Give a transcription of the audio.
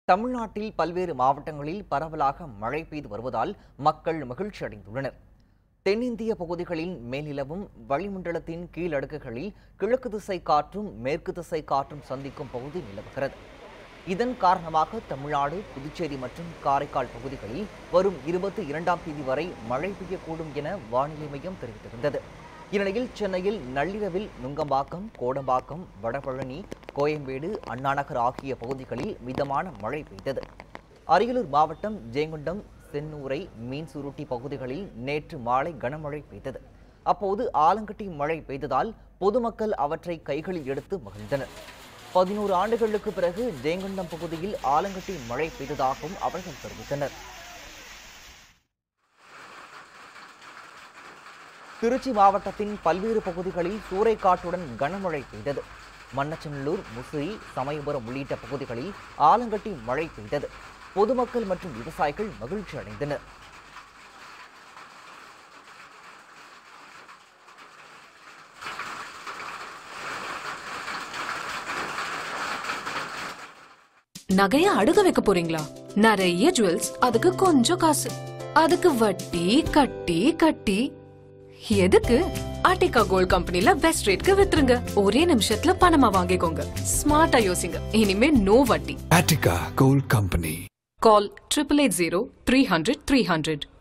தமிழ்நாட்டில் பல்வேறு மாவட்டங்களில் பரவலாக மழை பெய்து வருவதால் மக்கள் மகிழ்ச்சி அடைந்துள்ளனர் தென்னிந்திய பகுதிகளில் மேல்நிலவும் வளிமண்டலத்தின் கீழடுக்குகளில் கிழக்கு திசை காற்றும் மேற்கு திசை காற்றும் சந்திக்கும் பகுதி நிலவுகிறது இதன் காரணமாக தமிழ்நாடு புதுச்சேரி மற்றும் காரைக்கால் பகுதிகளில் வரும் இருபத்தி இரண்டாம் தேதி வரை மழை பெய்யக்கூடும் என வானிலை மையம் தெரிவித்திருந்தது இந்நிலையில் சென்னையில் நள்ளிரவில் நுங்கம்பாக்கம் கோடம்பாக்கம் வடபழனி கோயம்பேடு அண்ணாநகர் ஆகிய பகுதிகளில் மிதமான மழை பெய்தது அரியலூர் மாவட்டம் ஜெயங்கொண்டம் சென்னூரை மீன்சுருட்டி பகுதிகளில் நேற்று மாலை கனமழை பெய்தது அப்போது ஆலங்கட்டி மழை பெய்ததால் பொதுமக்கள் அவற்றை கைகளில் எடுத்து மகிழ்ந்தனர் பதினோரு ஆண்டுகளுக்கு பிறகு ஜெயங்கொண்டம் பகுதியில் ஆலங்கட்டி மழை பெய்ததாகவும் அவர்கள் தெரிவித்தனர் திருச்சி மாவட்டத்தின் பல்வேறு பகுதிகளில் சூறைக்காற்றுடன் கனமழை பெய்தது மண்ணச்சநல்லூர் முசிறி சமயபுரம் உள்ளிட்ட பகுதிகளில் ஆலங்கட்டி மழை பெய்தது பொதுமக்கள் மற்றும் விவசாயிகள் மகிழ்ச்சி அடைந்தனர் நகைய அடுக்க வைக்க போறீங்களா நிறைய ஜுவல்ஸ் அதுக்கு கொஞ்சம் காசு அதுக்கு வட்டி கட்டி கட்டி எதுக்கு ஆர்டிகா கோல்ட் கம்பெனில பெஸ்ட் ரேட்க்கு வித்துருங்க ஒரே நிமிஷத்துல பணமா வாங்கிக்கோங்க ஸ்மார்ட்டா யோசிங்க இனிமே நோ வட்டி Attica Gold Company. Call triple eight zero three hundred three hundred